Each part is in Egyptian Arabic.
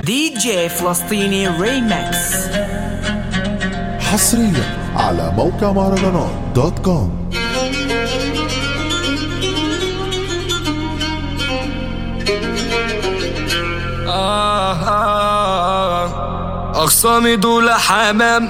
دي جي فلسطيني ريمكس حصريا على موقع مهرجانات دوت كوم أخصامي دول حمام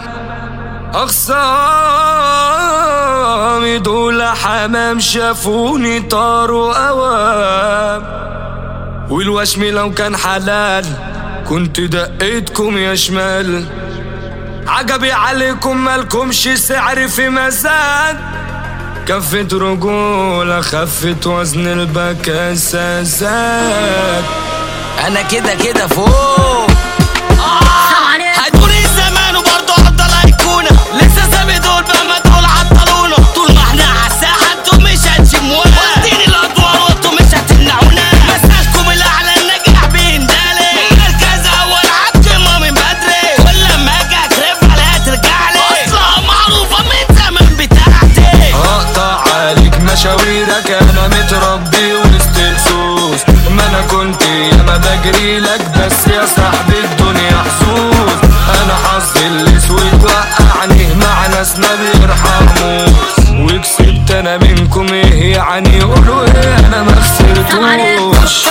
أخصامي دول حمام شافوني طاروا أوام والوشم لو كان حلال كنت دقيتكم يا شمال عجبي عليكم مالكمش سعر في مزاد كفة رجولة خفت وزن البكاسة زاد انا كده كده فوق هتقولي زمان وبرضه هفضل ايقونه لسه سامي دول بما دول عطلونا طول ما احنا على الساحه انتوا مش هتشمونا واخدين الادوار وانتوا مش هتمنعونا مساكم الاعلى النجاح بيندالي مركز اول عالقمه من بدري كل ما اجي اكرف عليها ترجع لي اصلا معروفه من زمان بتاعتي اقطع عليك مشاويرك انا متربي وسط السوس ما انا كنت ياما بجري لك بس يا صاحبي الدنيا حظوظ انا حظي الاسود وقعني مع ناس ما بيرحموش وكسبت انا منكم ايه يعني قولوا ايه انا ما خسرتوش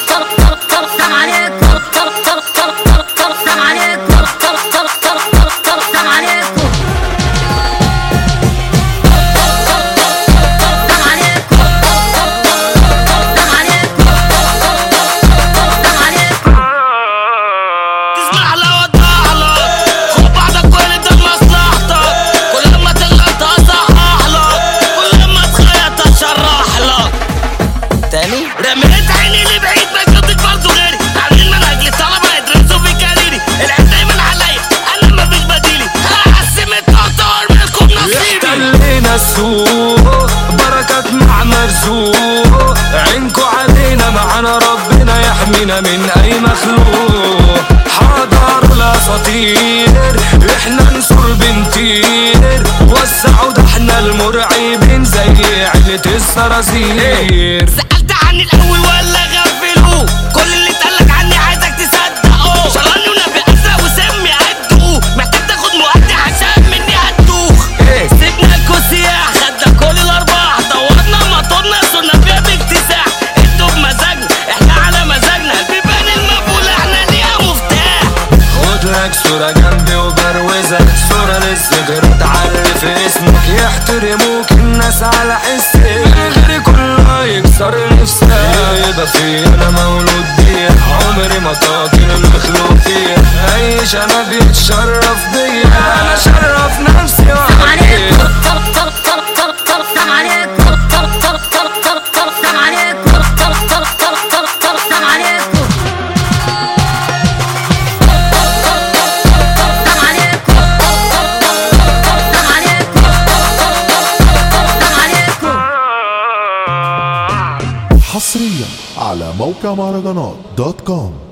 تسمع لو اتضح لك خد بعضك كل ده لمصلحتك كل ما تغلط اصحح لك كل ما تخيط اشرح لك تاني رميت عيني لبعيد ما شفتك برضه غيري عاملين منهج للطلبه يدرسوا في كاريري العيب دايما عليا انا ما فيش بديلي هقسم التوتر منكم نصيبي احتلينا السوق بركات مع مرزوق عينكو علينا معانا ربنا يحمينا من اي مخلوق حضر الاساطير احنا نصر بنطير وسعوا ده احنا المرعبين زي عيلة الصراصير سألت عني الأول ولا غفلوه كل اللي اتقالك عني عايزك تصدقه شراني ونبي أسرق وسمي هدوه محتاج تاخد مؤدي عشان مني هتدوخ إيه؟ سيبنا الكوسياح خدنا كل الأرباح دورنا مطرنا صرنا فيها باكتساح انتوا بمزاجنا احنا على مزاجنا البيبان المقفولة احنا ليها مفتاح خد لك صورة جنبي وبروزك صورة للذكرى تعرف اسمك يحترموك الناس على حسك غيري كله يكسر نفسك يبقى في انا مولود بيه عمري ما قاتل المخلوق فيه اي شنب يتشرف بيا انا شرف نفسي وحدي حصريا على موقع مهرجانات دوت كوم